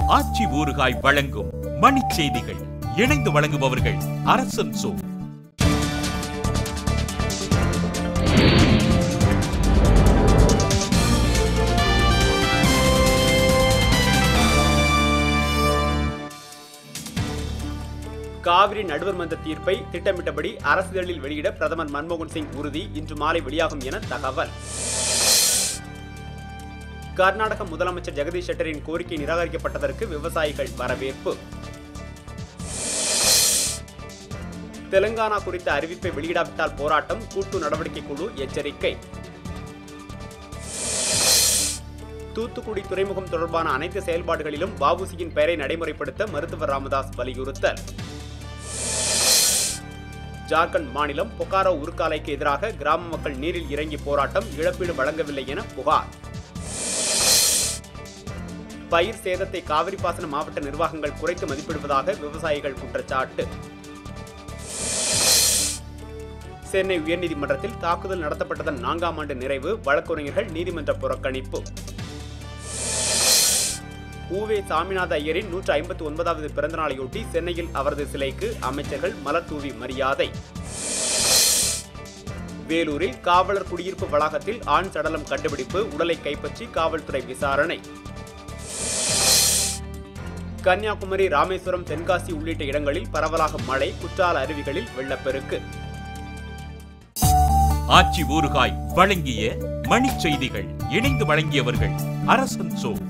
ஆச்சி ஊறுகாய் வழங்கும் மணிச் செய்திகள் இணைந்து வழங்குபவர்கள் அரசன் சோ காவிரி நடுவர் மன்ற தீர்ப்பை திட்டமிட்டபடி அரசிதழில் வெளியிட பிரதமர் மன்மோகன் சிங் உறுதி இன்று மாலை வெளியாகும் என தகவல் கர்நாடக முதலமைச்சர் ஜெகதீஷ் ஷெட்டரின் கோரிக்கை நிராகரிக்கப்பட்டதற்கு விவசாயிகள் வரவேற்பு தெலுங்கானா குறித்த அறிவிப்பை வெளியிடாவிட்டால் போராட்டம் கூட்டு நடவடிக்கை குழு எச்சரிக்கை தூத்துக்குடி துறைமுகம் தொடர்பான அனைத்து செயல்பாடுகளிலும் வஉசியின் பெயரை நடைமுறைப்படுத்த மருத்துவர் ராமதாஸ் வலியுறுத்தல் ஜார்க்கண்ட் மாநிலம் பொக்காரோ உருக்காலைக்கு எதிராக கிராம மக்கள் நீரில் இறங்கி போராட்டம் இழப்பீடு வழங்கவில்லை என புகார் பயிர் சேதத்தை காவிரி பாசன மாவட்ட நிர்வாகங்கள் குறைத்து மதிப்பிடுவதாக விவசாயிகள் குற்றச்சாட்டு சென்னை உயர்நீதிமன்றத்தில் தாக்குதல் நடத்தப்பட்டதன் நான்காம் ஆண்டு நிறைவு வழக்கறிஞர்கள் நீதிமன்ற புறக்கணிப்பு ஊவே சாமிநாத ஐயரின் நூற்று ஐம்பத்தி ஒன்பதாவது பிறந்த நாளையொட்டி சென்னையில் அவரது சிலைக்கு அமைச்சர்கள் மலர் தூவி மரியாதை வேலூரில் காவலர் குடியிருப்பு வளாகத்தில் ஆண் சடலம் கண்டுபிடிப்பு உடலை கைப்பற்றி காவல்துறை விசாரணை கன்னியாகுமரி ராமேஸ்வரம் தென்காசி உள்ளிட்ட இடங்களில் பரவலாக மழை குற்றால அருவிகளில் வெள்ளப்பெருக்கு ஆச்சி ஊறுகாய் வழங்கிய மணிச் செய்திகள் இணைந்து வழங்கியவர்கள் அரசன் சோ